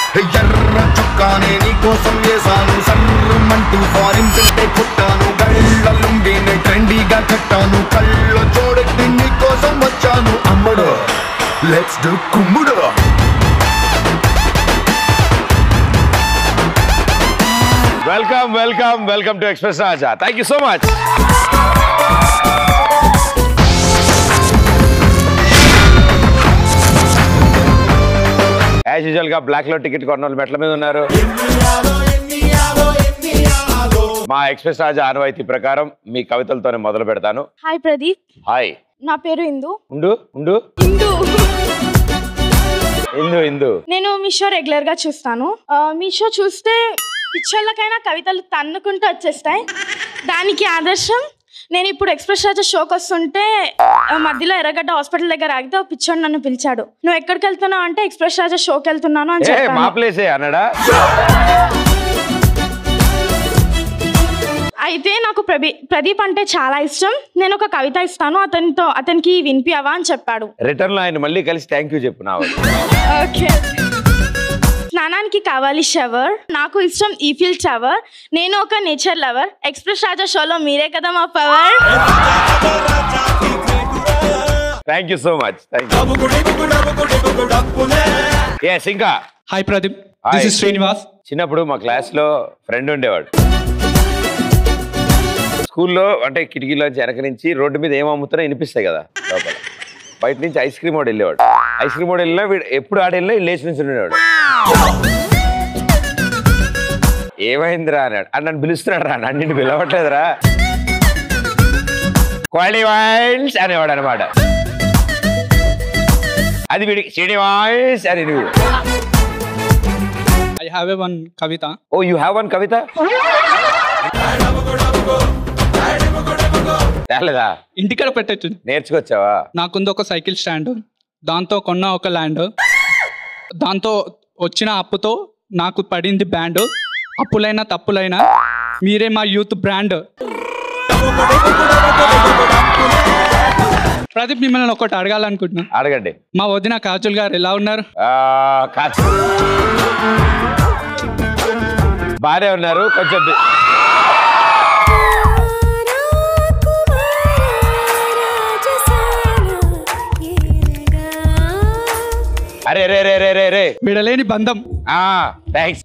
ఎర్ర చుక్కానే నీకోసం వేసాను సర్రమంటూ ఫారిన్ సెంటే కొట్టాను గళ్ళ లుంగిని ట్రెండీగా కట్టాను కళ్ళ చూడెత్తి నీకోసం వచ్చాను అమ్మడు లెట్స్ డు కుమ్ముడు welcome welcome welcome to express Raja thank you so much as usual గా బ్లాక్ లో టికెట్ కొన్న వాళ్ళు మెట్ల మీద ఉన్నారు మా ఎక్స్ప్రెస్ రాజా ఆనవాయితీ ప్రకారం మీ కవితలతోనే మొదలు పెడతాను హాయ్ ప్రదీప్ హాయ్ నా పేరు ఇందు ఉండు ఉండు ఇందు ఇందు ఇందు నేను మీ షో రెగ్యులర్ గా చూస్తాను ఆ, మీ షో చూస్తే పిచ్చోళ్ళకైనా కవితలు తన్నుకుంటూ వచ్చేస్తాయి దానికి ఆదర్శం నేను ఇప్పుడు ఎక్స్ప్రెస్ రాజా షోకి వస్తుంటే ఆ, మధ్యలో ఎర్రగడ్డ హాస్పిటల్ దగ్గర ఆగితే ఒక పిచ్చోడు నన్ను పిలిచాడు నువ్వు ఎక్కడికి వెళ్తున్నావు అంటే ఎక్స్ప్రెస్ రాజా షోకి వెళ్తున్నాను అని ఏ మా చెప్పాను ప్లేసే అన్నాడా అయితే నాకు ప్రదీ ప్రదీప్ అంటే చాలా ఇష్టం నేను ఒక కవిత ఇస్తాను అతనితో అతనికి వినిపియవా అని చెప్పాడు రిటర్న్ లో ఆయన మళ్ళీ కలిసి థ్యాంక్ యూ చెప్పు నా వాళ్ళు. ఓకే స్నానానికి కావాలి షవర్ నాకు ఇష్టం ఈఫిల్ షవర్ నేను ఒక నేచర్ లవర్ ఎక్స్ప్రెస్ రాజా షోలో మీరే కదా మా power thank you so much thank you yes ఇంకా hi Pradeep Hi. This is Srinivas చిన్నప్పుడు మా క్లాస్ లో ఫ్రెండ్ ఉండేవాడు స్కూల్లో అంటే కిటికీలోంచి వెనక నుంచి రోడ్డు మీద ఏం అమ్ముతున్నా వినిపిస్తాయి కదా లోపల బయట నుంచి ఐస్ క్రీమ్ వాడు వెళ్ళేవాడు ఐస్ క్రీమ్ వాడు వెళ్ళినా వీడు ఎప్పుడు ఆడ వెళ్ళినా వీడు లేచి నుంచి ఉండేవాడు ఏమైందిరా అన్నాడు అని నన్ను పిలుస్తున్నాడు రా నన్ను నిన్ను పిలవట్లేదురా క్వాలిటీ వైన్స్ అనేవాడు అనమాట అది వీడికి సిడి వాయిస్ అని వీడు I have a one kavita oh you have one kavita తేలేదా ఇంటికాడ పెట్టచ్చు నేర్చుకొచ్చావా నాకుంది ఒక సైకిల్ స్టాండ్ దాంతో కొన్న ఒక ల్యాండ్ దాంతో వచ్చిన అప్పుతో నాకు పడింది బ్యాండ్ అప్పులైనా తప్పులైనా మీరే మా యూత్ బ్రాండ్ ప్రదీప్ మిమ్మల్ని ఒకటి అడగాలనుకుంటున్నా అడగండి మా వదిన కాజల్ గారు ఎలా ఉన్నారు ఆ, కాదు. బాగానే ఉన్నారు కొంచెం బి- అరే రే రే రే రే రే విడలేని బంధం థ్యాంక్స్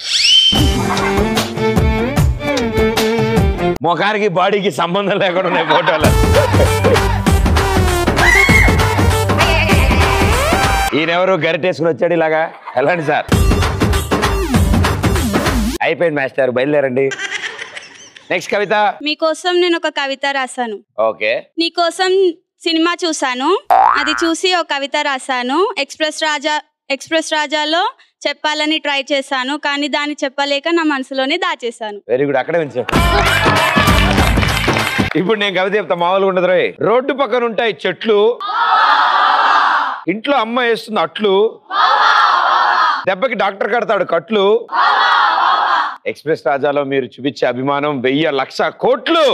ముఖానికి బాడీకి సంబంధం లేకుండా ఉన్నాయి ఫోటోలు ఈయనెవరు గరిటేసుకుని వచ్చాడు ఇలాగా ఎలాంటి సార్ అయిపోయింది మాస్టర్ బయలుదేరండి నెక్స్ట్ కవిత మీకోసం నేను ఒక కవిత రాశాను ఓకే నీకోసం సినిమా చూశాను అది చూసి ఒక కవిత రాశాను ఎక్స్ప్రెస్ రాజా ఎక్స్ప్రెస్ రాజాలో చెప్పాలని ట్రై చేశాను కానీ దాన్ని చెప్పలేక నా మనసులోనే దాచేశాను వెరీ గుడ్ అక్కడే ఉంచు ఇప్పుడు నేను కవిత చెప్తా మామూలుగా ఉండదు రోయ్ రోడ్డు పక్కన ఉంటాయి చెట్లు ఇంట్లో అమ్మ వేస్తుంది అట్లు దెబ్బకి డాక్టర్ కడతాడు కట్లు ఎక్స్ప్రెస్ రాజాలో మీరు చూపించే అభిమానం వెయ్యి లక్ష కోట్లు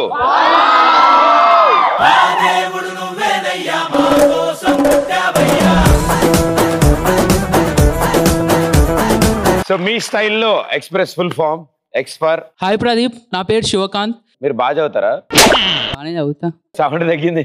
సో మీ స్టైల్లో ఎక్స్ప్రెస్ ఫుల్ ఫామ్ ఎక్స్పర్ హాయ్ ప్రదీప్ నా పేరు శివకాంత్ మీరు బాగా చదువుతారా బాగానే చదువుతా సౌండ్ తగ్గింది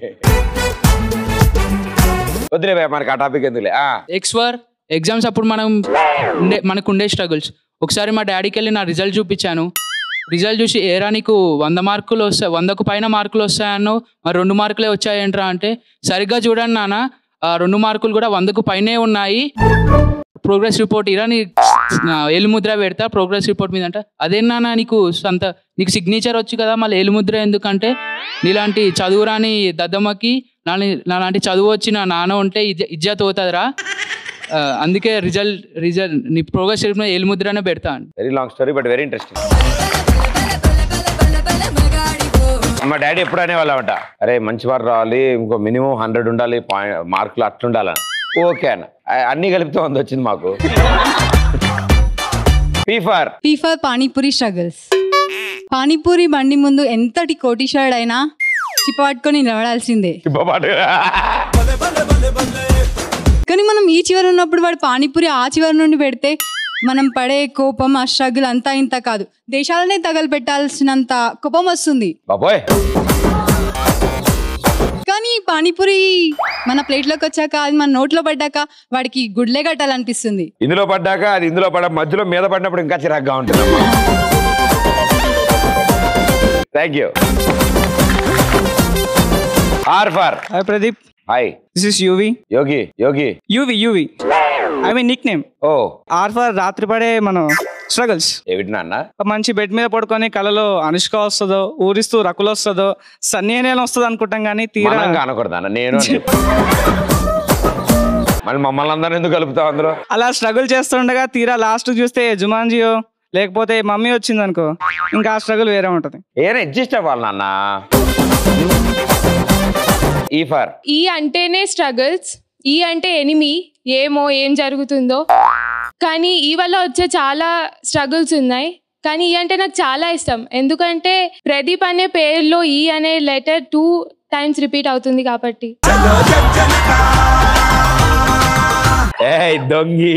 వద్దులే భయ్యా, మనకి ఆ టాపిక్ ఎందుకులే ఆ, ఎక్స్వర్ ఎగ్జామ్స్ అప్పుడు మనం ఉండే మనకు ఉండే స్ట్రగుల్స్ ఒకసారి మా డాడీకి వెళ్ళి నా రిజల్ట్ చూపించాను రిజల్ట్ చూసి ఏరా నీకు వంద మార్కులు వస్తాయి వందకు పైన మార్కులు వస్తాయన్నో మరి రెండు మార్కులే వచ్చాయంట్రా అంటే సరిగ్గా చూడండి నాన్న ఆ రెండు మార్కులు కూడా వందకు పైనే ఉన్నాయి ప్రోగ్రెస్ రిపోర్ట్ ఇరా నీ ఏలుముద్ర పెడతా ప్రోగ్రెస్ రిపోర్ట్ మీద అంట అదే నాన్న నీకు సొంత నీకు సిగ్నేచర్ వచ్చు కదా మళ్ళీ ఏలుముద్ర ఎందుకంటే నీలాంటి చదువురాని దద్దమ్మకి నాని నాలాంటి చదువు వచ్చిన నాన్న ఉంటే ఇజ్జ ఇజ్జత్ అవుతుందిరా ఆ, అందుకే రిజల్ట్ రిజల్ట్ నీ ప్రోగ్రెస్ రిపోర్ట్ మీద ఏలుముద్రనే పెడతా అంట very long story but very interesting మా డాడీ ఎప్పుడు అనేవాళ్ళమంట అరే మంచి వారు రావాలి ఇంకో మినిమం హండ్రెడ్ ఉండాలి పాయింట్ మార్కులు అట్లుండాలని ఓకే అన్న ఆ- అన్ని కలిపితే వంద వచ్చింది మాకు ఫీఫర్ P for panipuri struggles panipuri బండి ముందు ఎంతటి కోటీశ్వరుడైనా చిప్ప పట్టుకొని నిలబడాల్సిందే కానీ మనం ఈ చివరి ఉన్నప్పుడు వాడు పానీపూరి ఆ చివరి నుండి పెడితే మనం పడే కోపం ఆ స్ట్రగుల్ అంతా ఇంత కాదు దేశాలనే తగలబెట్టాల్సినంత కోపం వస్తుంది బాబోయ్ కానీ పానీపూరి మన ప్లేట్లోకి వచ్చాక అది మన నోట్లో పడ్డాక వాడికి గుడ్లే కట్టాలనిపిస్తుంది ఇందులో పడ్డాక అది ఇందులో పడ మధ్యలో మీద పడినప్పుడు ఇంకా చిరాగ్గా ఉంటుంది thank you R for Hi Pradeep, hi this is UV. Yogi Yogi UV, UV. I mean nickname. Oh R for రాత్రి పడే మనం స్ట్రగల్స్ ఏమిటి నాన్న మంచి బెడ్ మీద పడుకొని కలలో అనుష్క వస్తుందో ఊరిస్తూ రకులు వస్తుందో సన్నీ అనేలా వస్తుంది అనుకుంటాం కానీ తీరా మనం కానకూడదు అన్న నేను అని చెప్పు. మళ్ళీ మమ్మల్ని అందరం ఎందుకు కలుపుతావు అందులో అలా స్ట్రగుల్ చేస్తుండగా తీరా లాస్ట్ చూస్తే జుమాన్జియో లేకపోతే మమ్మీ వచ్చింది అనుకో ఇంకా ఆ స్ట్రగుల్ వేరే ఉంటుంది ఏమైనా అడ్జస్ట్ అవ్వాలి నాన్న ఈ ఫర్ ఈ అంటేనే స్ట్రగుల్స్ ఈ అంటే ఎనిమి ఏమో ఏం జరుగుతుందో కానీ ఈ వల్ల వచ్చే చాలా స్ట్రగుల్స్ ఉన్నాయి కానీ ఈ అంటే నాకు చాలా ఇష్టం ఎందుకంటే ప్రదీప్ అనే పేరులో ఈ అనే లెటర్ టూ టైమ్స్ రిపీట్ అవుతుంది కాబట్టి ఏ దొంగి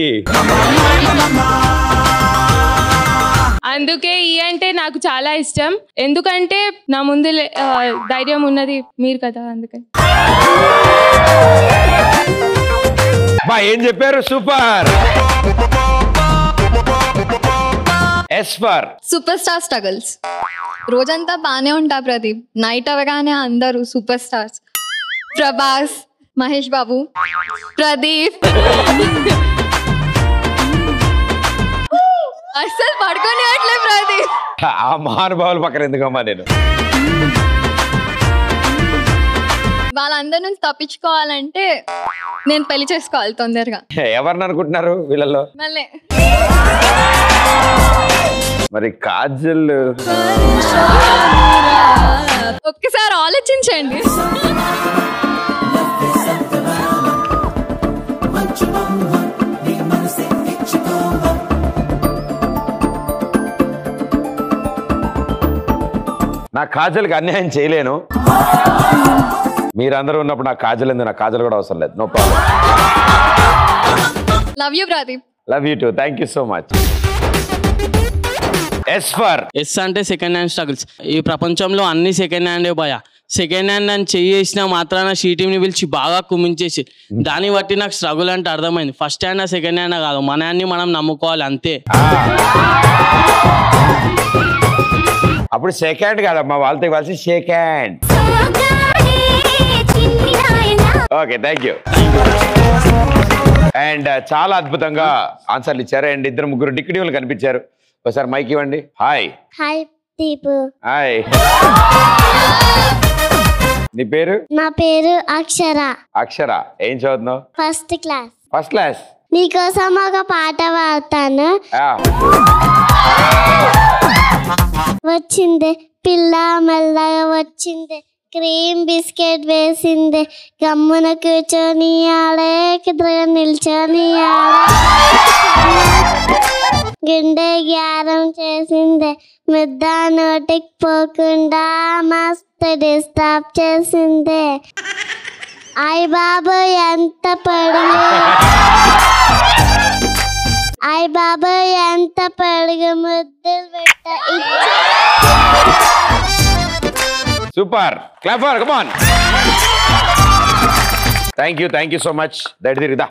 అందుకే ఈ అంటే నాకు చాలా ఇష్టం ఎందుకంటే నా ముందు లే- ఆ, ధైర్యం ఉన్నది మీరు కదా అందుకని బా ఏం చెప్పారు super S for super star struggles రోజంతా బాగానే ఉంటా ప్రదీప్ నైట్ అవగానే అందరూ సూపర్ స్టార్స్ ప్రభాస్ మహేష్ బాబు ప్రదీప్ అస్సలు పడుకొని ప్రదీప్ ఆ మహానుభావుల పక్కన ఎందుకమ్మా నేను వాళ్ళందరి నుంచి తప్పించుకోవాలంటే నేను పెళ్లి చేసుకోవాలి తొందరగా ఎవరిని అనుకుంటున్నారు వీళ్ళలో మళ్ళీ మరి కాజల్ ఒక్కసారి ఆలోచించండి నా కాజల్కి అన్యాయం చేయలేను మీరందరూ ఉన్నప్పుడు నా కాజల్ ఎందుకు నా కాజల్ కూడా అవసరం లేదు no problem love you Pradeep love you too thank you so much S for S అంటే సెకండ్ హ్యాండ్ స్ట్రగుల్స్ ఈ ప్రపంచంలో అన్ని సెకండ్ హ్యాండే భయ సెకండ్ హ్యాండ్ అని చేసిన మాత్రాన షీటీని పిలిచి బాగా కుమించేసి దాన్ని బట్టి నాకు స్ట్రగుల్ అంటే అర్థమైంది ఫస్ట్ హ్యాండ్ సెకండ్ హ్యాండ్ కాదు మన అన్ని మనం నమ్ముకోవాలి అంతే అప్పుడు సెకండ్ కాదమ్మా వాళ్ళతో ఇవ్వాల్సి shake hand okay thank you and చాలా అద్భుతంగా ఆన్సర్లు ఇచ్చారు అండ్ ఇద్దరు ముగ్గురు డిక్కిడీలు కనిపించారు ఒకసారి మైక్ ఇవ్వండి హాయ్ హాయ్ దీపు హాయ్ నీ పేరు నా పేరు అక్షర అక్షర ఏం చదువుతున్నావు ఫస్ట్ క్లాస్ ఫస్ట్ క్లాస్ నీకోసం ఒక పాట పాడతాను వచ్చింది పిల్ల మెల్లగా వచ్చింది క్రీమ్ బిస్కెట్ వేసింది గమ్మున కూర్చొని ఆడే ఎదురుగా నిల్చొని ఆడే గుండె గ్యారం చేసింది ముద్ద నోటికి పోకుండా మస్తు డిస్టర్బ్ చేసింది అయ్ బాబు ఎంత పొడుగు అయ్ బాబు ఎంత పొడుగు ముద్దులు పెట్ట super clapper come on thank you thank you so much that తిరుగుదా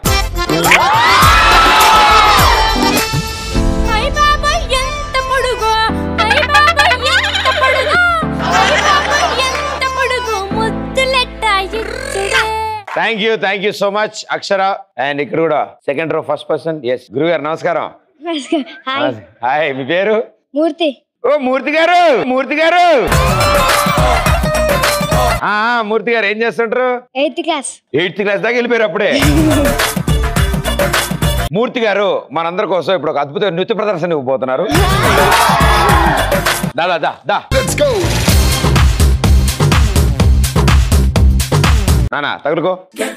అయ్ బాబా ఎంత పొడుగు అయ్ బాబా ఎంత పొడుగు అయ్ బాబా ఎంత పొడుగు ముద్దులెట్ట ఇచ్చుడే thank you thank you so much Akshara and ఇక్కడ కూడా second row first person yes గురువు గారు నమస్కారం హాయ్ హాయ్ మీ పేరు మూర్తి ఓ మూర్తి గారు మూర్తి గారు ఆ, ఆ, మూర్తి గారు ఏం చేస్తుంటారు ఎయిత్ క్లాస్ ఎయిత్ క్లాస్ దాకా వెళ్ళిపోయారు అప్పుడే మూర్తి గారు మనందరి కోసం ఇప్పుడు ఒక అద్భుతమైన నృత్య ప్రదర్శన ఇవ్వబోతున్నారు దా దా, దా దా నానా తగులుకో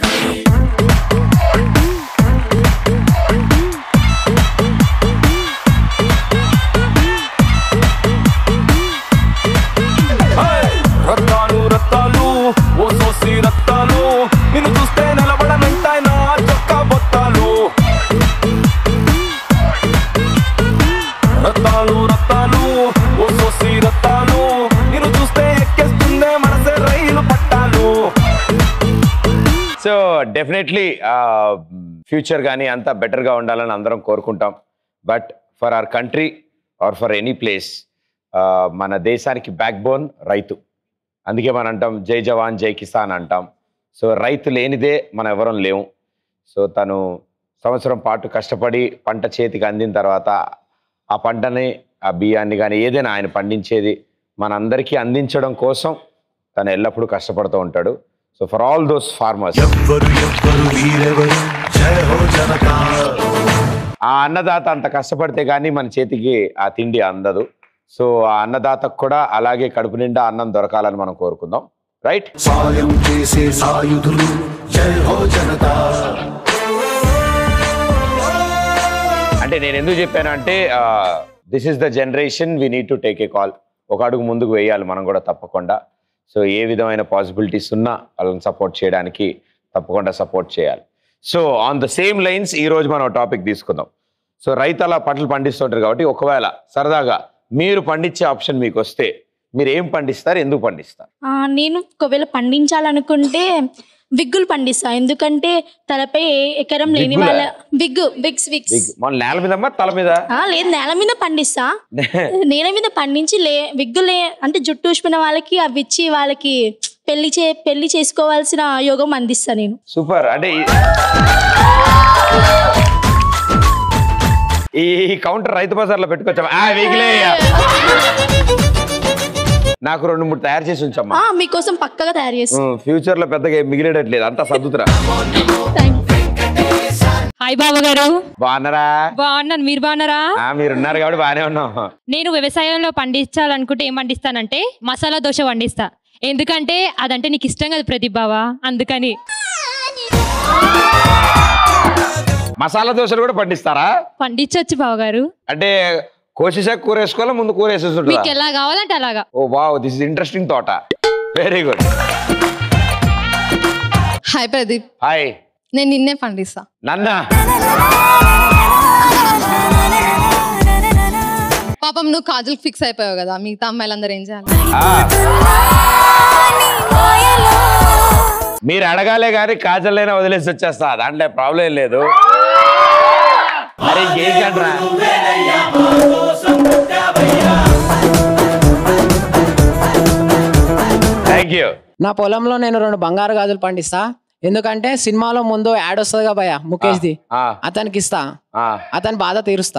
రత్తాలు రత్తాలు ఓ సోసి రత్తాలు నిన్ను చూస్తే నిలబడనంటాయి నా చొక్క బొత్తాలు డెఫినెట్లీ ఫ్యూచర్ కానీ అంతా బెటర్గా ఉండాలని అందరం కోరుకుంటాం but for our country or for any place మన దేశానికి బ్యాక్ బోన్ రైతు అందుకే మనం అంటాం జై జవాన్ జై కిసాన్ అంటాం సో రైతు లేనిదే మనం ఎవరం లేవు సో తను సంవత్సరం పాటు కష్టపడి పంట చేతికి అందిన తర్వాత ఆ పంటని ఆ బియ్యాన్ని కానీ ఏదైనా ఆయన పండించేది మనందరికీ అందించడం కోసం తను ఎల్లప్పుడూ కష్టపడుతూ ఉంటాడు so for all those farmers ఆ అన్నదాత అంత కష్టపడితే కానీ మన చేతికి ఆ తిండి అందదు సో ఆ అన్నదాతకు కూడా అలాగే కడుపు నిండా అన్నం దొరకాలని మనం కోరుకుందాం రైట్ సాయం చేసే సాయుధులు జై హో జనతా అంటే నేను ఎందుకు చెప్పాను అంటే this is the generation we need to take a call ఒక అడుగు ముందుకు వేయాలి మనం కూడా తప్పకుండా సో ఏ విధమైన పాసిబిలిటీస్ ఉన్నా వాళ్ళని సపోర్ట్ చేయడానికి తప్పకుండా సపోర్ట్ చేయాలి so on the same lines ఈ రోజు మనం టాపిక్ తీసుకుందాం సో రైతు అలా పంటలు పండిస్తుంటారు కాబట్టి ఒకవేళ సరదాగా మీరు పండించే ఆప్షన్ మీకు వస్తే మీరు ఏం పండిస్తారు ఎందుకు పండిస్తారు ఆ, నేను ఒకవేళ పండించాలనుకుంటే విగ్గులు పండిస్తా ఎందుకంటే తలపై ఏ ఎకరం లేని విగ్గులా? వాళ్ళ విగ్గు విగ్స్ విగ్స్ మీకు మన నేల మీద తల మీద ఆ, లేదు నేల మీద పండిస్తా నేల మీద పండించి లే విగ్గులే అంటే జుట్టు ఊసిపోయిన వాళ్ళకి అవి ఇచ్చి వాళ్ళకి పెళ్లి చే పెళ్లి చేసుకోవాల్సిన యోగం అందిస్తా నేను సూపర్ అంటే ఈ- ఈ ఈ కౌంటర్ రైతు బజార్లో పెట్టుకోవచ్చా ఆ వీగిలే నాకు రెండు మూడు తయారు చేసి ఉంచమ్మా ఆ, మీకోసం పక్కగా తయారు చేస్తా ఫ్యూచర్ లో పెద్దగా ఏం మిగిలేటట్లేదు అంతా సర్దుతురా హాయ్ బాబా గారు బాగున్నారా బాగున్నాను మీరు బాగున్నారా ఆ, మీరున్నారు కాబట్టి బాగానే ఉన్నాం నేను వ్యవసాయంలో పండించాలనుకుంటే ఏం పండిస్తానంటే మసాలా దోశ పండిస్తా ఎందుకంటే అదంటే నీకు ఇష్టం కదా ప్రదీప్ బావా అందుకని మసాలా దోశలు కూడా పండిస్తారా పండించవచ్చు బావగారు అంటే కోసేసాక కూర వేసుకోవాలా ముందు కూర మీకు వేసేస్తుంటారా ఎలా కావాలంటే అలాగా oh wow this is interesting తోట very good hi Pradeep hi నేను నిన్నే పండిస్తా నన్న పాపం నువ్వు కాజల్ ఫిక్స్ అయిపోయావు కదా మిగతా అమ్మాయిలందరూ ఏం చేయాలి మీరు అడగాలే కానీ కాజల్లైనా వదిలేసి వచ్చేస్తా దాంట్లో ప్రాబ్లం ఏం లేదు మరి ఇంకేం కంట్రా థ్యాంక్ యూ నా పొలంలో నేను రెండు బంగారు గాజులు పండిస్తా ఎందుకంటే సినిమాలో ముందు యాడ్ వస్తుంది కదా భయ ముఖేష్ ది అతనికి ఇస్తా అతని బాధ తీరుస్తా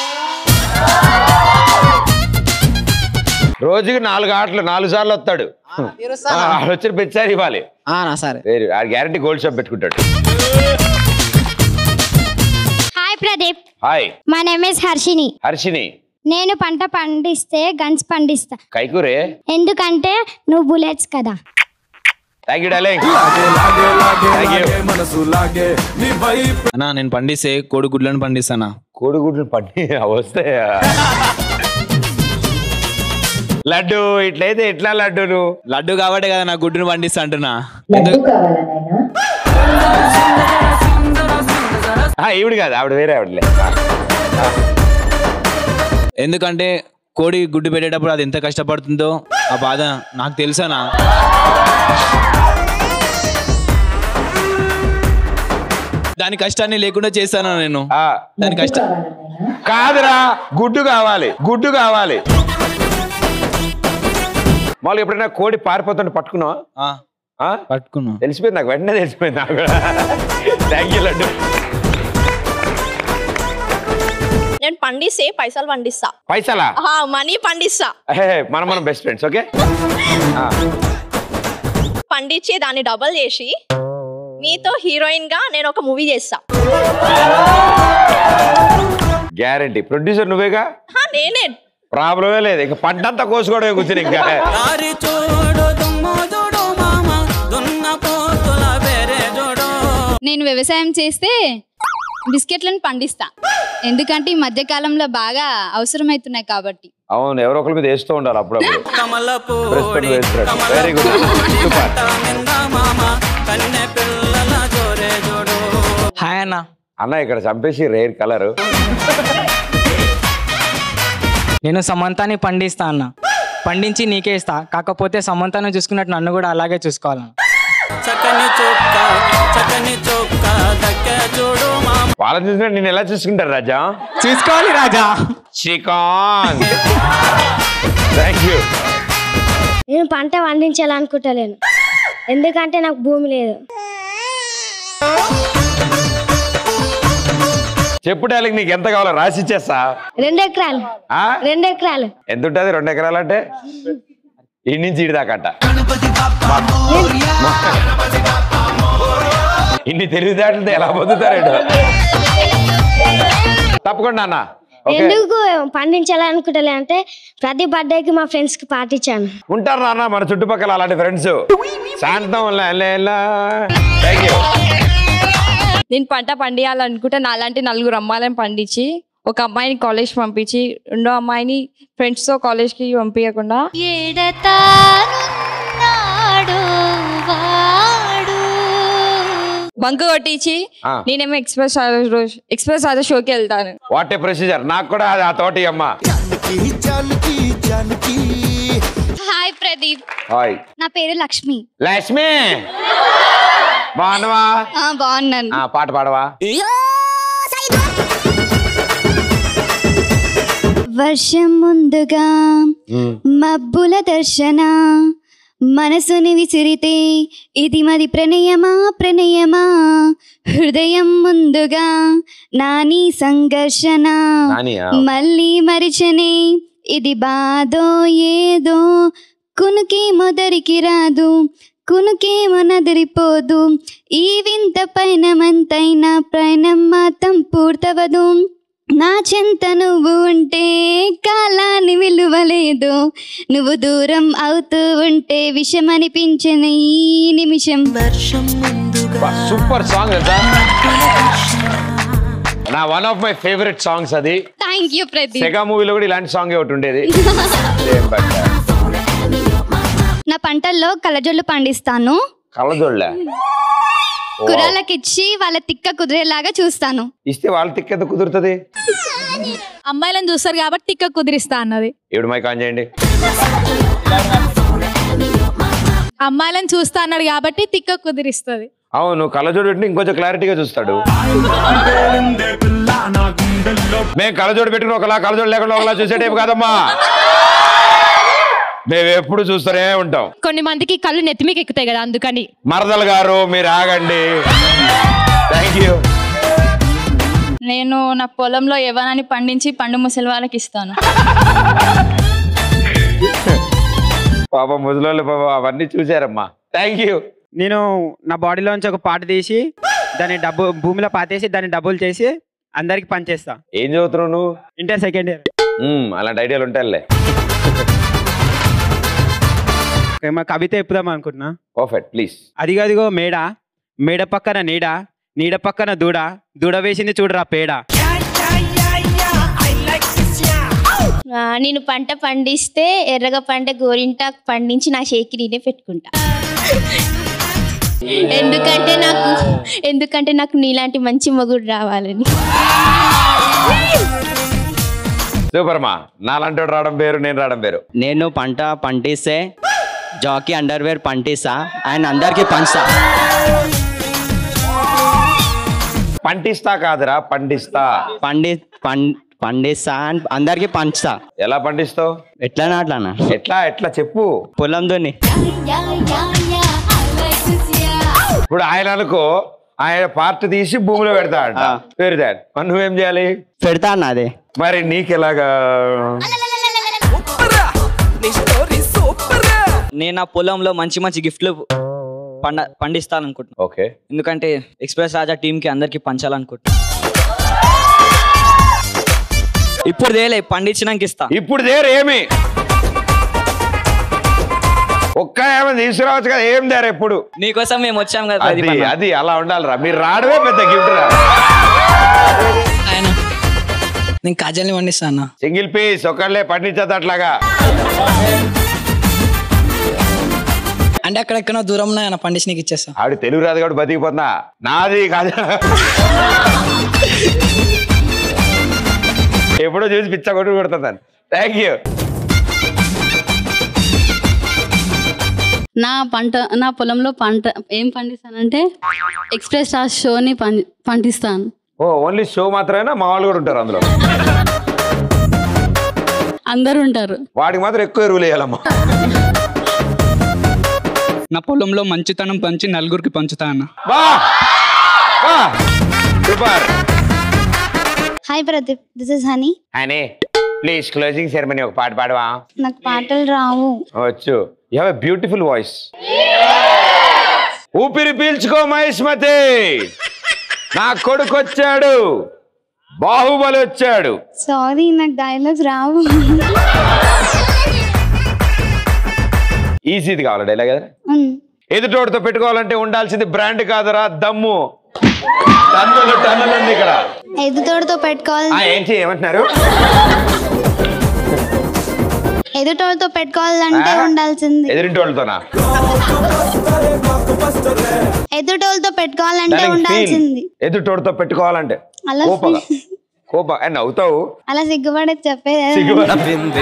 రోజుకి నాలుగు ఆటలు నాలుగు సార్లు వస్తాడు తీరుస్తా ఆ, ఆడు వచ్చిన ప్రతిసారి ఇవ్వాలి నా సరే వెరీ ఆ గ్యారంటీ గోల్డ్ షాప్ పెట్టుకుంటాడు హాయ్ ప్రదీప్ హాయ్ మా నేమ్ ఇస్ హర్షిని హర్షిని నేను పంట పండిస్తే గన్స్ పండిస్తా కైకూరే ఎందుకంటే నువ్వు బుల్లెట్స్ కదా thank you darling thank you అన్నా నేను పండిస్తే కోడిగుడ్లను పండిస్తానా కోడిగుడ్లు పండి వస్తే లడ్డు ఇట్లయితే ఎట్లా లడ్డు నువ్వు లడ్డు కాబట్టే కదా నా గుడ్డును పండిస్తా అంటున్నా ఆ, ఈవిడ కాదు ఆవిడ వేరే ఆవిడలే ఎందుకంటే కోడి గుడ్డు పెట్టేటప్పుడు అది ఎంత కష్టపడుతుందో ఆ బాధ నాకు తెలుసానా దాని కష్టాన్ని లేకుండా చేస్తానా నేను దాని కష్టం కాదురా గుడ్డు కావాలి గుడ్డు కావాలి మామూలుగా ఎప్పుడైనా కోడి పారిపోతుంటే పట్టుకున్నావా పట్టుకున్నా తెలిసిపోయింది నాకు వెంటనే తెలిసిపోయింది నాకు థ్యాంక్ యూ లడ్డు నేను పండిస్తే పైసలు పండిస్తా పైసలా మనీ పండిస్తా హే, మనం మనం బెస్ట్ ఫ్రెండ్స్ ఓకే పండించి దాన్ని డబల్ చేసి మీతో హీరోయిన్ గా నేను ఒక మూవీ చేస్తా గ్యారంటీ ప్రొడ్యూసర్ నువ్వేగా హా, నేనే ప్రాబ్లమే లేదు ఇక పంటంతా కోసుకోవడమే కూర్చుని ఇంకా నేను వ్యవసాయం చేస్తే బిస్కెట్లను పండిస్తా ఎందుకంటే ఈ మధ్య కాలంలో బాగా అవసరమవుతున్నాయి కాబట్టి అవును ఎవరో ఒకరి మీద వేస్తూ ఉండాలి అప్పుడప్పుడు వెరీ గుడ్ సూపర్ హాయ్ అన్న అన్న ఇక్కడ చంపేసి రేర్ కలర్ నేను సమంతాన్ని పండిస్తా అన్న పండించి నీకే ఇస్తా కాకపోతే సమంతాన్ని చూసుకున్నట్టు నన్ను కూడా అలాగే చూసుకోవాలన్న చక్కని చొక్క చక్కని చొక్క దక్క చూడు మా వాళ్ళని చూసినా నేను ఎలా చూసుకుంటారు రాజా చూసుకోవాలి రాజా చికాన్ థ్యాంక్ యూ నేను పంట పండించాలనుకుంటలేను ఎందుకంటే నాకు భూమి లేదు చెప్పు డాలింగ్ నీకు ఎంత కావాలో రాసి ఇచ్చేస్తా రెండు ఎకరాలు ఆ? రెండు ఎకరాలు ఎంత ఉంటుంది రెండు ఎకరాలు అంటే ఈ నుంచి ఇడి దాకా అంట ఇన్ని తెలివితేటలతో ఎలా పొందుతారేడు తప్పకుండా అన్న ఓకే ఎందుకు పండించాలనుకుంటలే అంటే ప్రతి బర్త్డేకి మా ఫ్రెండ్స్ కి పార్టీ ఇచ్చాను ఉంటారు నాన్న మన చుట్టుపక్కల అలాంటి ఫ్రెండ్స్ శాంతం థ్యాంక్ యూ నేను పంట పండియాలనుకుంటే నాలాంటి నలుగురు అమ్మాయిలను పండించి ఒక అమ్మాయిని కాలేజ్ పంపించి రెండో అమ్మాయిని ఫ్రెండ్స్తో కాలేజ్కి పంపించకుండా ఎడతానున్నాడు వాడు బంక్ కొట్టించి ఆ. నేనేమో ఎక్స్ప్రెస్ రోజు ఎక్స్ప్రెస్ రాజా షోకి వెళ్తాను వాట్ ఏ ప్రొసీజర్ నాకు కూడా అది ఆ తోటి అమ్మ హాయ్ ప్రదీప్ హాయ్ నా పేరు లక్ష్మి లక్ష్మి బాగున్నావా ఆ, బాగున్నాను ఆ, పాట పాడవా వర్షం ముందుగా మబ్బుల దర్శన మనసుని విసిరితే ఇది మది ప్రణయమా ప్రణయమా హృదయం ముందుగా నాని సంఘర్షణ నానియా? మళ్ళీ మరిచనే ఇది బాధో ఏదో కునుకి మొదరికి రాదు కునుకేమో నదిరిపోదు ఈ వింత పైన మంతైన ప్రయాణం మాత్రం పూర్తవదు నా చెంత నువ్వు ఉంటే కాలాన్ని విలువలేదు నువ్వు దూరం అవుతూ ఉంటే విషం అనిపించిన ఈ నిమిషం వర్షం సూపర్ సాంగ్ తెలుసా నా one of my favourite songs అది థ్యాంక్ యూ ప్రదీప్ సెగా మూవీలో కూడా ఇలాంటి సాంగ్ ఒకటి ఉండేది Same but, uh, నా పంటల్లో కలజొళ్ళు పండిస్తాను కళ్ళజోళ్ళ కుర్రాళ్ళకిచ్చి వాళ్ళ తిక్క కుదిరేలాగా చూస్తాను ఇస్తే వాళ్ళ తిక్కెంత కుదురుతుంది అమ్మాయిలను చూస్తారు కాబట్టి తిక్క కుదిరిస్తా అన్నది ఇప్పుడు మైక్ ఆన్ చేయండి అమ్మాయిలను చూస్తా అన్నాడు కాబట్టి తిక్క కుదిరిస్తుంది అవును కళ్ళజోడు పెట్టి ఇంకొంచెం క్లారిటీగా చూస్తాడు మేము కళ్ళజోడు పెట్టుకుని ఒకలా కళ్ళజోడు లేకుండా ఒకలా చూసే టైపు కాదమ్మా మేము ఎప్పుడు చూస్తూనే ఉంటాం కొన్ని మందికి కళ్ళు నెత్తిమీకి ఎక్కుతాయి కదా అందుకని మరదలు గారు మీరు ఆగండి థ్యాంక్ యూ నేను నా పొలంలో యవ్వనాన్ని పండించి పండు ముసలి వాళ్ళకి ఇస్తాను పాప ముసలోళ్ళు పాప అవన్నీ చూసారమ్మా థ్యాంక్ యూ నేను నా బాడీలోంచి ఒక పాట తీసి దాన్ని డబ్బు భూమిలో పాతేసి దాన్ని డబ్బులు చేసి అందరికి పనిచేస్తా ఏం చదువుతున్నావు నువ్వు ఇంటర్ సెకండ్ ఇయర్ మ్మ్, అలాంటి ఐడియాలు ఉంటాయిలే మా కవిత చెప్పుదాం అనుకుంటున్నా పర్ఫెక్ట్ ప్లీజ్ అదిగో అదిగో మేడ మేడ పక్కన నీడ నీడ పక్కన దూడ దూడ వేసింది చూడరా పేడ ఆ, నేను పంట పండిస్తే ఎర్రగా పంట గోరింటాకు పండించి నా షేకి నేనే పెట్టుకుంటా ఎందుకంటే నాకు ఎందుకంటే నాకు నీలాంటి మంచి మొగుడు రావాలని సూపర్ మా నాలంటి వాడు రావడం పేరు నేను రావడం పేరు నేను పంట పండిస్తే జాకీ అండర్వేర్ పండిస్తా అండ్ అందరికి పంచుతా పండిస్తా కాదురా పండిస్తా పండి పం- పండిస్తా అండ్ అందరికి పంచుతా ఎలా పండిస్తావు ఎట్లా అట్లానా ఎట్లా ఎట్లా చెప్పు పొలం దున్ని ఇప్పుడు ఆయన అనుకో ఆయన పార్ట్ తీసి భూమిలో పెడతా అంట పెడతా మరి నువ్వేం చేయాలి పెడతా అన్న అదే మరి నీకెలాగా నేను నా పొలంలో మంచి మంచి గిఫ్ట్లు పండ పండిస్తాను అనుకుంటున్నాను ఓకే ఎందుకంటే ఎక్స్ప్రెస్ రాజా టీంకి అందరికి పంచాలనుకుంటున్నా ఇప్పుడు దేలే పండించినాక ఇస్తా ఇప్పుడు దేరు ఏమి ఒక్క ఏమో తీసుకురావచ్చు కదా ఏం దేరు ఎప్పుడు నీకోసం మేము వచ్చాం కదా అది ప్రదీప్ అన్న. అది అలా ఉండాలిరా మీరు రావడమే పెద్ద గిఫ్ట్ రా నేను కాజల్ని పండిస్తా అన్న సింగిల్ పీస్ ఒకళ్ళే పండించదు అట్లాగా అంటే అక్కడ ఎక్కడో దూరం ఉన్నాయన్న పండించి నీకు ఇచ్చేస్తా ఆవిడ తెలుగు రాదు కాబట్టి బతికిపోతున్నా నాది కాదు ఎప్పుడో చూసి పిచ్చ కొట్టు కొడుతుందని థ్యాంక్ యూ నా పంట నా పొలంలో పంట ఏం పండిస్తానంటే ఎక్స్ప్రెస్ స్టార్ షోని పం- పండిస్తాను ఓ ఓన్లీ షో మాత్రమేనా మా వాళ్ళు కూడా ఉంటారు అందులో అందరూ ఉంటారు వాడికి మాత్రం ఎక్కువ ఎరువులు వేయాలమ్మా నా పొలంలో మంచితనం పంచి నలుగురికి పంచుతా అన్న బా బా super hi Pradeep this is Honey అని ప్లీజ్ క్లోజింగ్ సెరమనీ ఒక పాట పాడవా నాకు పాటలు రావు వచ్చు you have a beautiful voice ఊపిరి పీల్చుకో మహేష్మతి నా కొడుకు వచ్చాడు బాహుబలి వచ్చాడు సారీ నాకు డైలాగ్స్ రావు ఈజీది కావాలి డైలాగ్ కదా ఉమ్. ఎదుటోడితో పెట్టుకోవాలంటే ఉండాల్సింది బ్రాండ్ కాదురా దమ్ము టన్నులు టన్నులు ఉంది ఇక్కడ ఎదుటోడితో పెట్టుకోవాలి ఆ, ఏంటి ఏమంటున్నారు ఎదుటోడితో పెట్టుకోవాలంటే ఆ? ఉండాల్సింది ఎదురింటి వాళ్ళతోనా ఎదుటోళ్ళతో పెట్టుకోవాలంటే దానికి feel. ఉండాల్సింది ఎదుటోడితో పెట్టుకోవాలంటే అలా కోపగా కోప అండ్ నవ్వుతావు అలా సిగ్గుపడేది చెప్పేది సిగ్గుపడింది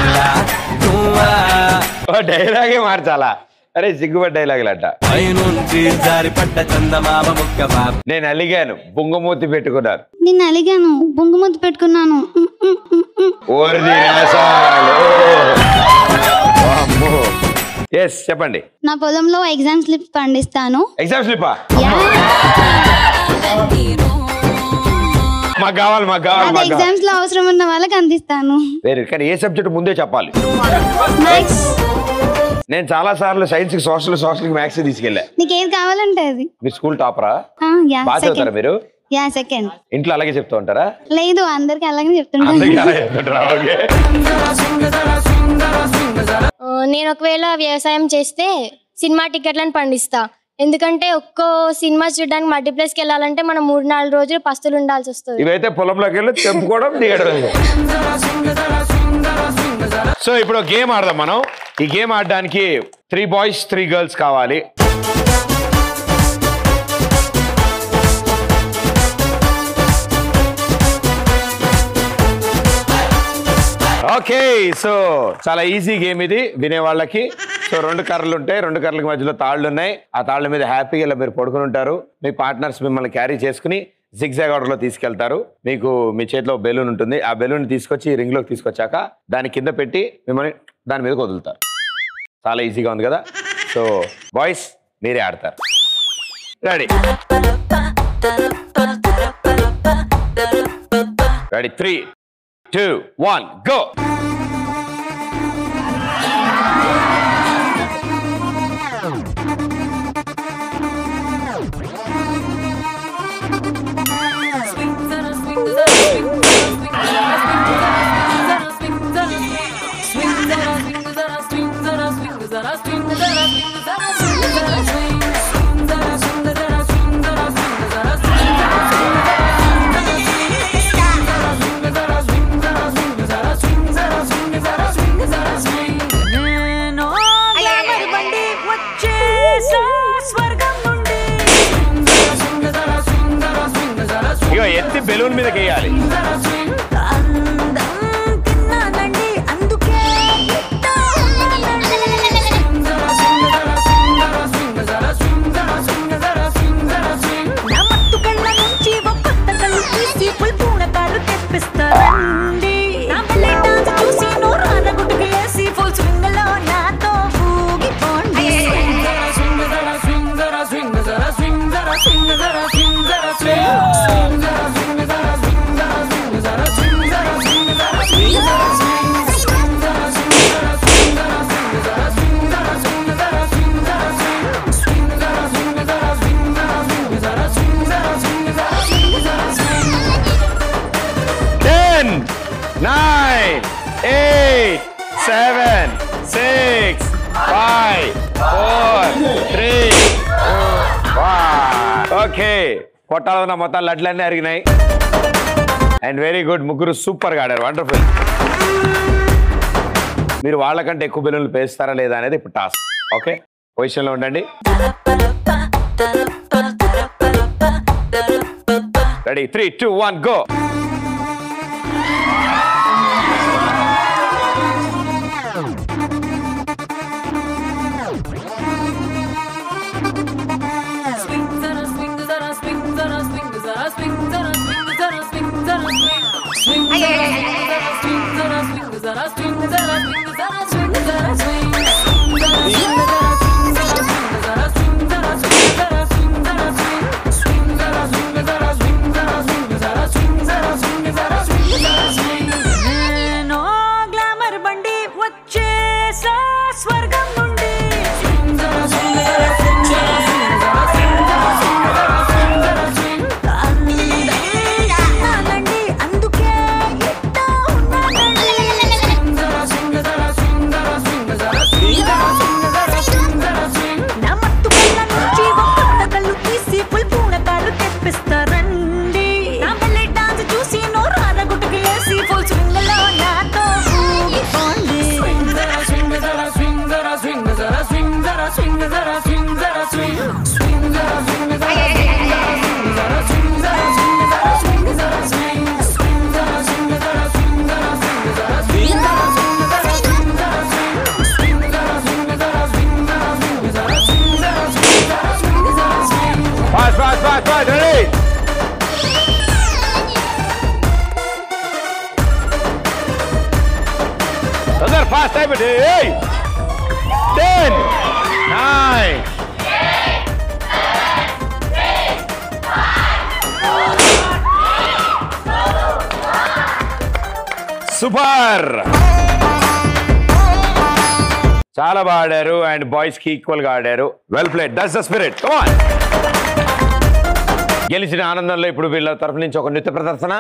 డైలాగే మార్చాలా అరే సిగ్గుపడి డైలాగులు అంట జారిపడ్డ చందమామ ముక్క నేను అలిగాను బొంగమూతి పెట్టుకున్నారు నేను అలిగాను బొంగుమూతి పెట్టుకున్నాను ఉమ్, ఉమ్, ఉమ్, ఉమ్. ఓరిది ఎస్ చెప్పండి నా పొలంలో ఎగ్జామ్ స్లిప్ పండిస్తాను ఎగ్జామ్ స్లిప్పా మాకు కావాలి మాకు కావాలి అది మాకు కావాలి ఎగ్జామ్స్ లో అవసరం ఉన్న వాళ్ళకి అందిస్తాను వేరే కానీ ఏ సబ్జెక్ట్ ముందే చెప్పాలి మ్యాథ్స్ నేను చాలా సార్లు సైన్స్ కి సోషల్ సోషల్ కి మ్యాథ్స్ తీసుకెళ్ళా నీకు ఏది కావాలంటే అది మీరు స్కూల్ టాపరా యా బాగా చదువుతారా మీరు యా సెకండ్ ఇంట్లో అలాగే చెప్తూ ఉంటారా లేదు అందరికి అలాగే అందరికీ చెప్తుంటాను అలాగే చెప్తుంటారా ఓకే ఆ, నేను ఒకవేళ వ్యవసాయం చేస్తే సినిమా టికెట్లను పండిస్తా ఎందుకంటే ఒక్కో సినిమా చూడడానికి మల్టీప్లెక్స్కి వెళ్ళాలంటే మనం మూడు నాలుగు రోజులు పస్తులు ఉండాల్సి వస్తుంది ఇవైతే పొలంలోకి వెళ్ళి తెంపుకోవడం దిగడం సో ఇప్పుడు గేమ్ ఆడదాం మనం ఈ గేమ్ ఆడడానికి త్రీ బాయ్స్ త్రీ గర్ల్స్ కావాలి ఓకే సో చాలా ఈజీ గేమ్ ఇది వినే వాళ్ళకి సో రెండు కర్రలు ఉంటాయి రెండు కర్రలకి మధ్యలో తాళ్ళు ఉన్నాయి ఆ తాళ్ళ మీద హ్యాపీగా ఇలా మీరు పడుకుని ఉంటారు మీ పార్ట్నర్స్ మిమ్మల్ని క్యారీ చేసుకుని జిగ్జాగ్ ఆర్డర్లో తీసుకెళ్తారు మీకు మీ చేతిలో బెలూన్ ఉంటుంది ఆ బెలూన్ తీసుకొచ్చి రింగ్లోకి తీసుకొచ్చాక దాని కింద పెట్టి మిమ్మల్ని దాని మీదకి వదులుతారు చాలా ఈజీగా ఉంది కదా సో బాయ్స్ మీరే ఆడతారు ready ready three two one go ఇగో ఎత్తి బెలూన్ మీదకి వేయాలి ten nine eight seven six five four three okay కొట్టాలన్న మొత్తం లడ్లన్నీ అరిగినాయి అండ్ వెరీ గుడ్ ముగ్గురు సూపర్ గా ఆడారు వండర్ఫుల్ మీరు వాళ్ళకంటే ఎక్కువ బెలూన్లు పేస్తారా లేదా అనేది ఇప్పుడు టాస్క్ ఓకే పొజిషన్ లో ఉండండి ready three two one go నేను గ్లామర్ బండి వచ్చేసా స్వర్గం నుండి అందండి, అందుకే ఇట్టా ఉన్నానండి. నా మత్తు కళ్ళ నుంచి ఒక్కొక్క కళ్ళు తీసి పుల్పూన కాళ్ళు తెప్పిస్తారండి నా బల్లె డాన్స్ చూసి నోరార గుట్టుకు వేసి ఫుల్ స్వింగ్ లో నాతో ఊగిపోండి Fast, fast, fast, fast, ready? తొందర ఫాస్ట్ అయిపోయింది టెన్ నైన్ సూపర్ చాలా బాగా ఆడారు అండ్ బాయ్స్ కి ఈక్వల్ గా ఆడారు well played that's the spirit come on గెలిచిన ఆనందంలో ఇప్పుడు వీళ్ళ తరఫు నుంచి ఒక నృత్య ప్రదర్శన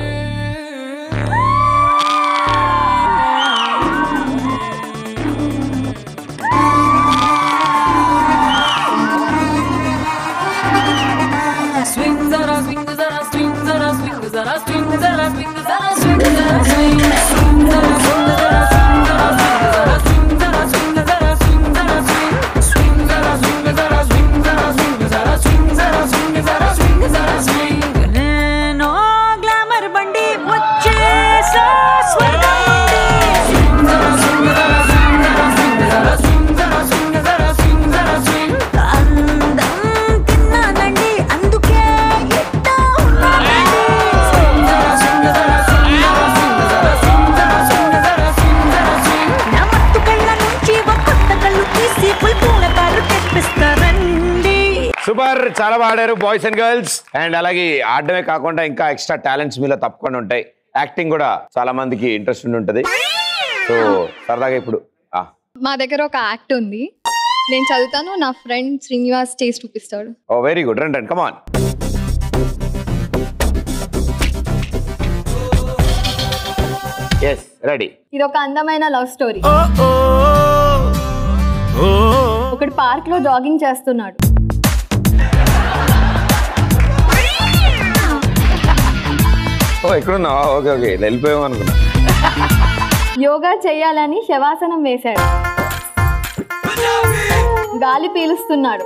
Swing zara swing zara swing zara swing zara swing zara swing zara swing zara swing swing zara swing zara swing zara swing zara swing zara swing zara swing swing zara swing zara swing zara swing zara swing zara swing zara swing zara swing నేను glamour బండి వచ్చేసా స్వర్గం నుండి swing zara swing zara swing zara swing zara swing zara swing zara swing zara swing అందం తిన్నానండి అందుకే ఇట్టా ఉన్నానండి swing zara swing zara swing zara swing zara swing zara swing zara swing zara swing నా మత్తు కళ్ళ నుంచి ఒక్కొక్క కళ్ళు తీసి పుల్పూల కారు తెప్పిస్తారండి సూపర్ చాలా బాగా ఆడారు బాయ్స్ అండ్ గర్ల్స్ అండ్ అలాగే ఆడడమే కాకుండా ఇంకా ఎక్స్ట్రా టాలెంట్స్ మీలో తప్పకుండా ఉంటాయి యాక్టింగ్ కూడా చాలా మందికి ఇంట్రెస్ట్ ఉండి ఉంటుంది సో సరదాగా ఇప్పుడు ఆ, మా దగ్గర ఒక యాక్ట్ ఉంది నేను చదువుతాను నా ఫ్రెండ్ శ్రీనివాస్ చేసి చూపిస్తాడు ఓ వెరీ గుడ్ రండి రండి కమాన్ ఎస్ రెడీ ఇది ఒక అందమైన లవ్ స్టోరీ ఒకడు పార్క్ లో జాగింగ్ చేస్తున్నాడు ఓ ఎక్కడున్నావా ఓకే ఓకే వెళ్ళిపోయాం అనుకున్నా యోగా చేయాలని శవాసనం వేశాడు గాలి పీలుస్తున్నాడు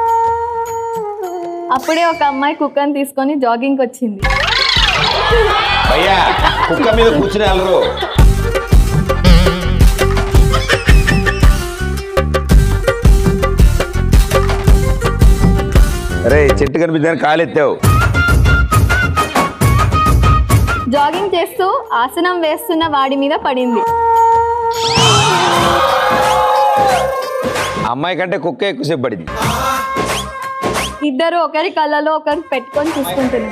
అప్పుడే ఒక అమ్మాయి కుక్కని తీసుకొని జాగింగ్ వచ్చింది అయ్యా కుక్క మీద కూర్చుని వెళ్ళరు అరే చెట్టు కనిపించాను కాలెత్తావు జాగింగ్ చేస్తూ ఆసనం వేస్తున్న వాడి మీద పడింది అమ్మాయి కంటే కుక్క ఎక్కువసేపు పడింది ఇద్దరు ఒకరి కళ్ళలో ఒకరు పెట్టుకొని చూసుకుంటున్నారు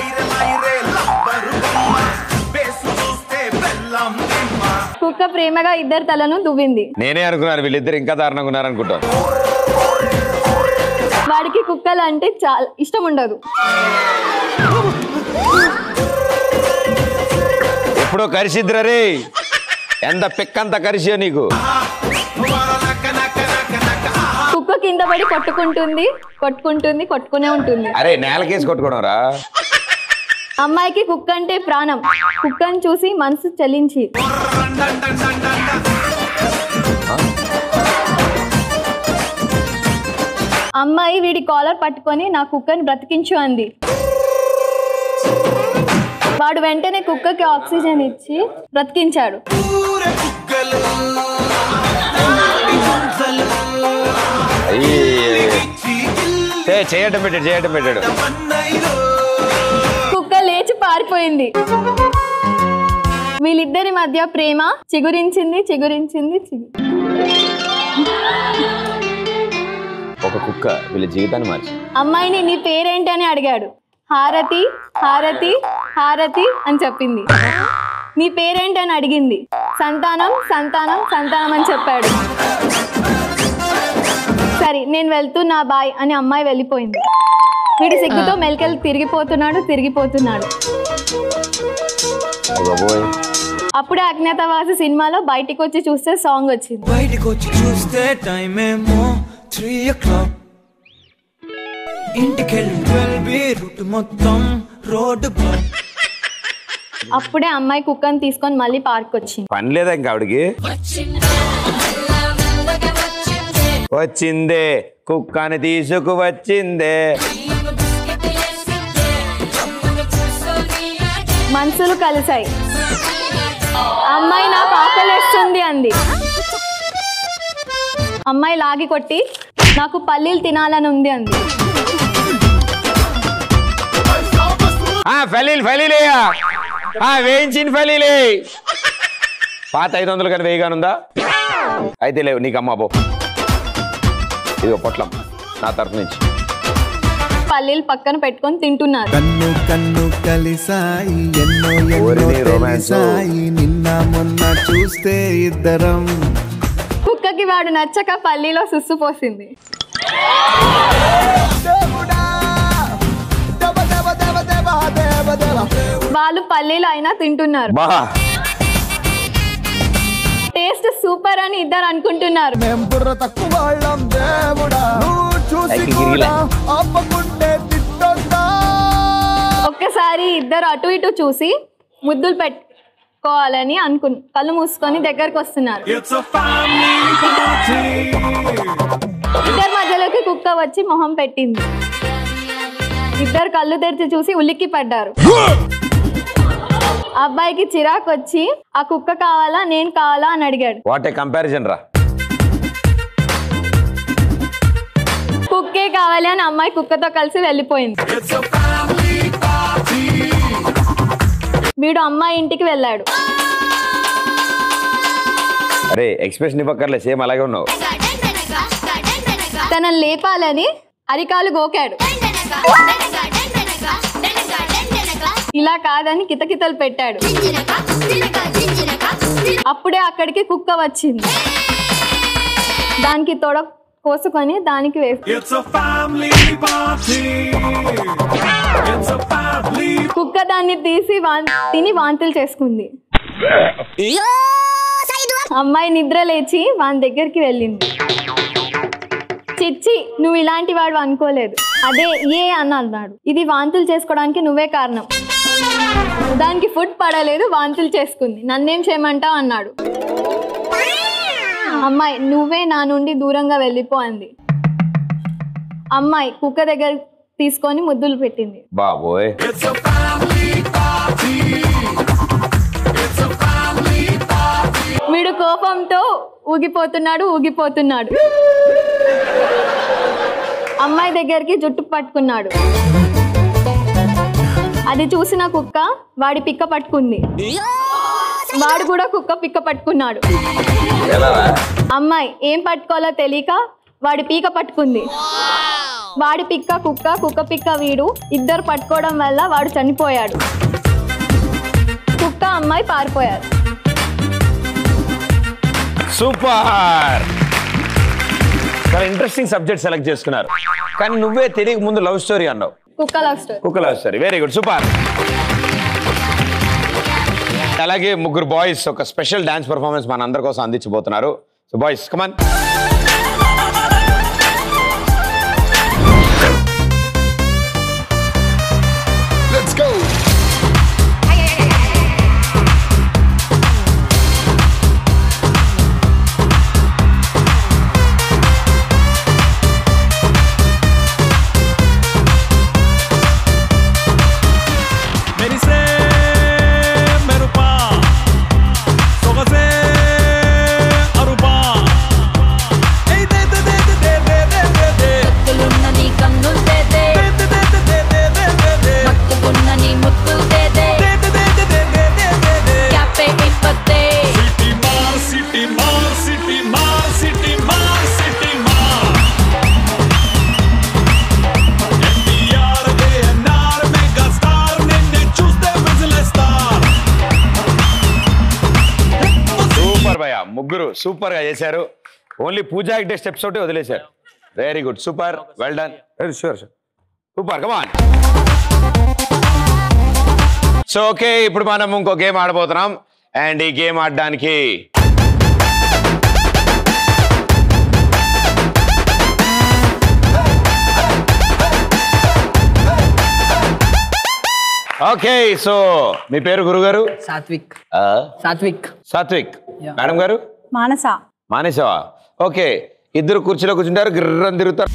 కుక్క ప్రేమగా ఇద్దరి తలను దువ్వింది నేనే అనుకున్నాను వీళ్ళిద్దరు ఇంకా దారుణంగా ఉన్నారనుకుంటాను వాడికి కుక్కలు అంటే చాలా ఇష్టం ఉండదు ఎప్పుడో కరిసిద్దురా రే ఎంత పిక్కంత కరిసియో నీకు కుక్క కింద పడి కొట్టుకుంటుంది కొట్టుకుంటుంది కొట్టుకునే ఉంటుంది అరే నేలకేసి కొట్టుకోవడం రా అమ్మాయికి కుక్క అంటే ప్రాణం కుక్కని చూసి మనసు చలించి అమ్మాయి వీడి కాలర్ పట్టుకొని నా కుక్కని బ్రతికించు అంది వాడు వెంటనే కుక్కకి ఆక్సిజన్ ఇచ్చి బ్రతికించాడు అయ్యి చేయటం పెట్టాడు చేయటం పెట్టాడు కుక్క లేచి పారిపోయింది వీళ్ళిద్దరి మధ్య ప్రేమ చిగురించింది చిగురించింది చిగు ఒక కుక్క వీళ్ళ జీవితాన్ని మార్చి అమ్మాయిని నీ పేరేంటి అని అడిగాడు హారతి హారతి హారతి అని చెప్పింది నీ పేరేంటి అని అడిగింది సంతానం సంతానం సంతానం అని చెప్పాడు సరే నేను వెళ్తున్నా బాయ్ అని అమ్మాయి వెళ్ళిపోయింది వీడి సిగ్గుతో మెలికెళ్ళి తిరిగిపోతున్నాడు తిరిగిపోతున్నాడు బాబోయ్ అప్పుడే అజ్ఞాతవాసి సినిమాలో బయటికి వచ్చి చూస్తే సాంగ్ వచ్చింది బయటికి వచ్చి చూస్తే టైం ఏమో త్రీ ఓ క్లాక్ ఇంటికెళ్ళి ట్వెల్వ్ రూట్ మొత్తం రోడ్డు బ్లాక్ అప్పుడే అమ్మాయి కుక్కని తీసుకొని మళ్ళీ పార్క్ వచ్చింది పని లేదా ఇంకా ఆవిడకి వచ్చిందే కుక్కని తీసుకు వచ్చిందే మనసులు కలిసాయి అమ్మాయి నాకు ఆకలేస్తుంది అంది అమ్మాయి లాగి కొట్టి నాకు పల్లీలు తినాలని ఉంది అంది ఆ ఫలీల్ ఫలీలేయా ఆ వేయించిన ఫలీలే పాత ఐదు వందలు కానీ వేయగానుందా అయితే లేవు నీకు అమ్మ బో ఇది పొట్లం నా తరఫు నుంచి పల్లీలు పక్కన పెట్టుకొని తింటున్నారు కన్ను కన్ను కలిసాయి ఎన్నో ఎన్నో ఓరిని romance. తెలిసాయి నిన్న మొన్న చూస్తే ఇద్దరం కుక్కకి వాడు నచ్చక పల్లీలో సుస్సు పోసింది వాళ్ళు పల్లీలు అయినా తింటున్నారు బా టేస్ట్ సూపర్ అని ఇద్దరు అనుకుంటున్నారు బుర్ర తక్కువ వాళ్ళం దేవుడా నువ్వు చూసి అయితే గిరిగిలే. కూడా ఆపకుంటే తిట్టొద్దా ఒక్కసారి ఇద్దరు అటు ఇటు చూసి ముద్దులు పెట్టుకోవాలని అనుకు కళ్ళు మూసుకొని దగ్గరకు వస్తున్నారు ఇద్దరి మధ్యలోకి కుక్క వచ్చి మొహం పెట్టింది ఇద్దరు కళ్ళు తెరిచి చూసి ఉలిక్కి పడ్డారు అబ్బాయికి చిరాకు వచ్చి ఆ కుక్క కావాలా నేను కావాలా అని అడిగాడు వాట్ ఏ కంపారిజన్ రా కుక్కే కావాలి అని అమ్మాయి కుక్కతో కలిసి వెళ్ళిపోయింది వీడు అమ్మాయి ఇంటికి వెళ్ళాడు అరే ఎక్స్ప్రెషన్ ఇవ్వక్కర్లే సేమ్ అలాగే ఉన్నావు తనని లేపాలని అరికాలు గోకాడు ఇలా కాదని కితకితలు పెట్టాడు అప్పుడే అక్కడికి కుక్క వచ్చింది దానికి తొడ కోసుకొని దానికి వేసి కుక్క దాన్ని తీసి వాన్ తిని వాంతులు చేసుకుంది అమ్మాయి నిద్ర లేచి వాని దగ్గరికి వెళ్ళింది చిచ్చి నువ్వు ఇలాంటి వాడు అనుకోలేదు అదే ఏ అని అన్నాడు ఇది వాంతులు చేసుకోవడానికి నువ్వే కారణం దానికి ఫుడ్ పడలేదు వాంతులు చేసుకుంది నన్నేం చేయమంటావు అన్నాడు అమ్మాయి నువ్వే నా నుండి దూరంగా వెళ్ళిపో అంది అమ్మాయి కుక్క దగ్గర తీసుకొని ముద్దులు పెట్టింది బాబోయ్ వీడు కోపంతో ఊగిపోతున్నాడు ఊగిపోతున్నాడు అమ్మాయి దగ్గరికి జుట్టు పట్టుకున్నాడు అది చూసిన కుక్క వాడి పిక్క పట్టుకుంది వాడు కూడా కుక్క పిక్క పట్టుకున్నాడు అమ్మాయి ఏం పట్టుకోవాలో తెలియక వాడి పీక పట్టుకుంది వాడి పిక్క కుక్క కుక్క పిక్క వీడు ఇద్దరు పట్టుకోవడం వల్ల వాడు చనిపోయాడు కుక్క అమ్మాయి పారిపోయారు సూపర్ చాలా ఇంట్రెస్టింగ్ సబ్జెక్ట్ సెలెక్ట్ చేసుకున్నారు కానీ నువ్వే తెలియక ముందు లవ్ స్టోరీ అన్నావు కుక్క లవ్ స్టోరీ కుక్క love story very good super అలాగే ముగ్గురు బాయ్స్ ఒక స్పెషల్ డాన్స్ పర్ఫార్మెన్స్ మన అందరి కోసం అందించబోతున్నారు so boys come on let's go మెరిసే మెరుపా సొగసే అరుపా ముగ్గురు సూపర్ గా చేశారు ఓన్లీ పూజా హెగ్డే స్టెప్స్ ఒకటి వదిలేశారు very good super well done very sure super come on so okay ఇప్పుడు మనం ఇంకో గేమ్ ఆడబోతున్నాం అండ్ ఈ గేమ్ ఆడడానికి ఓకే సో మీ పేరు గురుగారు సాత్విక్ ఆ, సాత్విక్ సాత్విక్ మేడం గారు మానస మానేసావా ఓకే ఇద్దరు కుర్చీలో కూర్చుంటారు గిర్రం తిరుగుతారు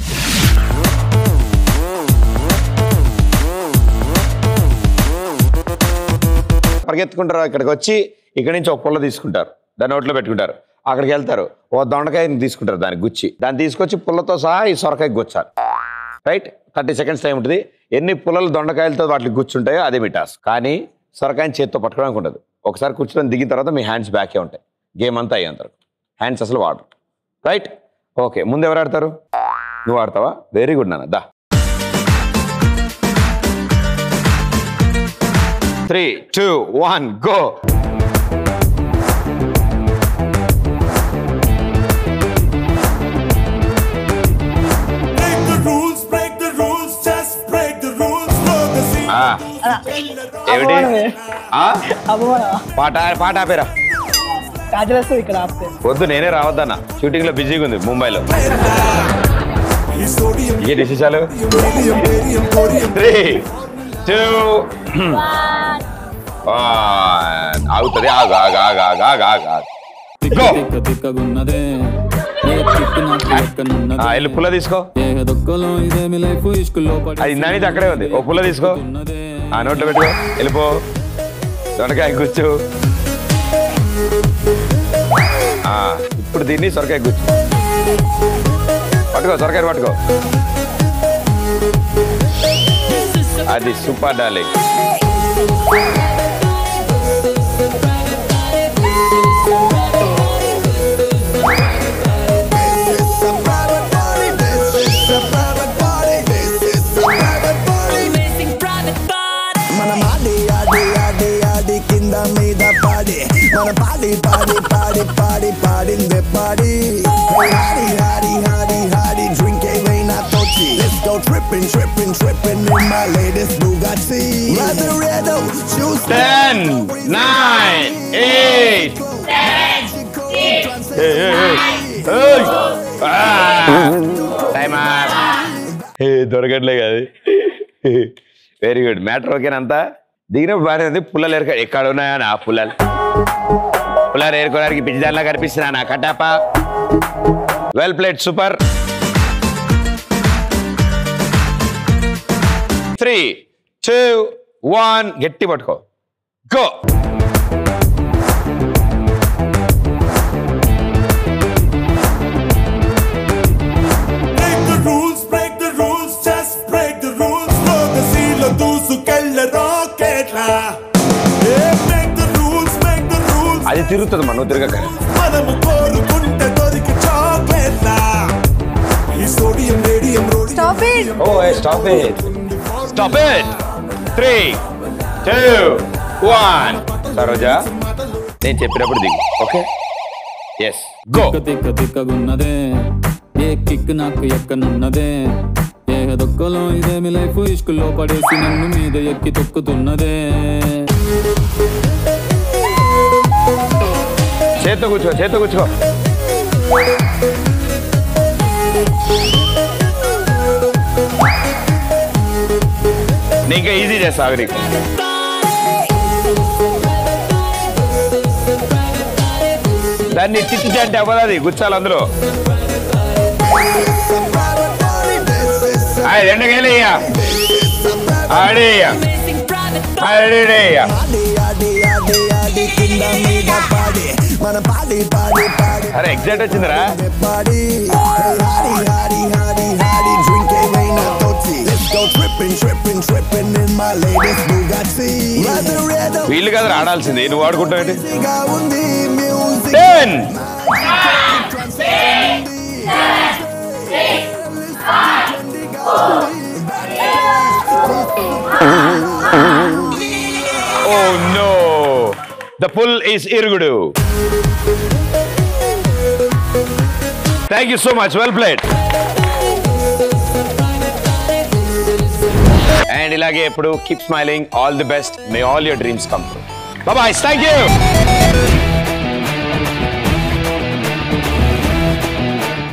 పరిగెత్తుకుంటారు ఇక్కడికి వచ్చి ఇక్కడి నుంచి ఒక పుల్ల తీసుకుంటారు దాన్ని నోట్లో పెట్టుకుంటారు అక్కడికి వెళ్తారు ఓ దొండకాయని తీసుకుంటారు దాన్ని గుచ్చి దాన్ని తీసుకొచ్చి పుల్లతో సహా ఈ సొరకాయ గుచ్చాలి రైట్ థర్టీ సెకండ్స్ టైం ఉంటుంది ఎన్ని పుల్లలు దొండకాయలతో వాటికి గుచ్చుంటాయో అదే మీ టాస్క్ కానీ సొరకాయని చేత్తో పట్టుకోవడానికి ఉండదు ఒకసారి కూర్చొని దిగిన తర్వాత మీ హ్యాండ్స్ బ్యాకే ఉంటాయి గేమ్ అంతా అయ్యేంత వరకు హ్యాండ్స్ అసలు వాడరు రైట్ ఓకే ముందు ఎవరు ఆడతారు నువ్వు ఆడతావా వెరీ గుడ్ నాన్న దా three two one go rules, break the rules, just break the rules. Know the scene. ఏమిటి ఆ? పాట పాట ఆపేరా కాజలేస్తూ ఇక్కడ ఆపితే వద్దు నేనే రావద్దన్న షూటింగ్ లో బిజీగా ఉంది ముంబైలో ఏ విశేషాలు త్రీ టూ ఆగుతుంది ఆగు ఆగు ఆగు ఆగు ఆగు ఆగు ఆగు Go. ఆ, వెళ్ళి పుల్ల తీసుకో అది ఇందానికి అక్కడే ఉంది ఓ పుల్ల తీసుకో ఆ నోట్లో పెట్టుకో వెళ్ళిపో దొండకాయ గుచ్చు ఆ, ఇప్పుడు దీన్ని సొరకాయ గుచ్చు పట్టుకో సొరకాయ పట్టుకో అది సూపర్ డార్లింగ్ మనం ఆడి ఆడి ఆడి ఆడి కింద మీద పాడి మన పాడి పాడి పాడి పాడి పాడిందే పాడి హాడి హాడి హాడి హాడి డ్రింక్ ఏమైనా తోచి Let's go tripping tripping tripping in my latest Bugatti Rather red choose ten nine eight time దొరకట్లే కాదు వెరీ గుడ్ మ్యాటర్ ఓకేనంతా దిగినప్పుడు బాగానే ఉంది పుల్లలు ఎరక ఎక్కడ ఉన్నాయా నా పుల్లలు పుల్లలు ఏరుకోవడానికి పిచ్చిదానిలా కనిపిస్తున్నా నా కటాప well played super three two one గట్టి పట్టుకో go Break the rules, break the rules, just break the rules. Know the seal of దూసుకెళ్ళ రాకెట్ లా Yeah, make the rules, make the rules. అది తిరుగుతుంది మనం తిరగక మనము కోరుకుంటే దొరికి చాక్లెట్ లా ఈ సోడియం రేడియం రోడి stop it oh stop it stop it three two one Saroja నేను చెప్పినప్పుడు దిగు ఓకే ఎస్ గో తిక్క తిక్కగున్నదే ఏ కిక్ నాకు ఎక్కనున్నదే ఏ దొక్కలో ఇదేమి లైఫ్ ఇష్కుల్లో పడేసి నన్ను మీద ఎక్కి తొక్కుతున్నదే చేత్తో కూర్చో చేత్తో కూర్చో నేను ఇంకా ఈజీ చేస్తా ఆగు నీకు దాన్ని తిట్టి అంటే అవ్వదు గుచ్చాలి అందులో ఆయ్, రెండుకేలయ్యా ఆడేయ్యా ఆడేయ్యా ఆడి కింద మీద పాడి మన పాడి పాడి పాడి అరే ఎగ్జైట్ వచ్చిందిరా పాడి హాడి హాడి హాడి హాడి డ్రింక్ ఏమైనా తోచి Let's go tripping tripping tripping in my latest Bugatti Rather red వీళ్ళు కదా ఆడాల్సింది నువ్వు ఆడుకుంటావు గా ఉంది music ten oh no the pull is ఇరుగుడు thank you so much well played and ఇలాగే ఎప్పుడు keep smiling all the best may all your dreams come true boy thank you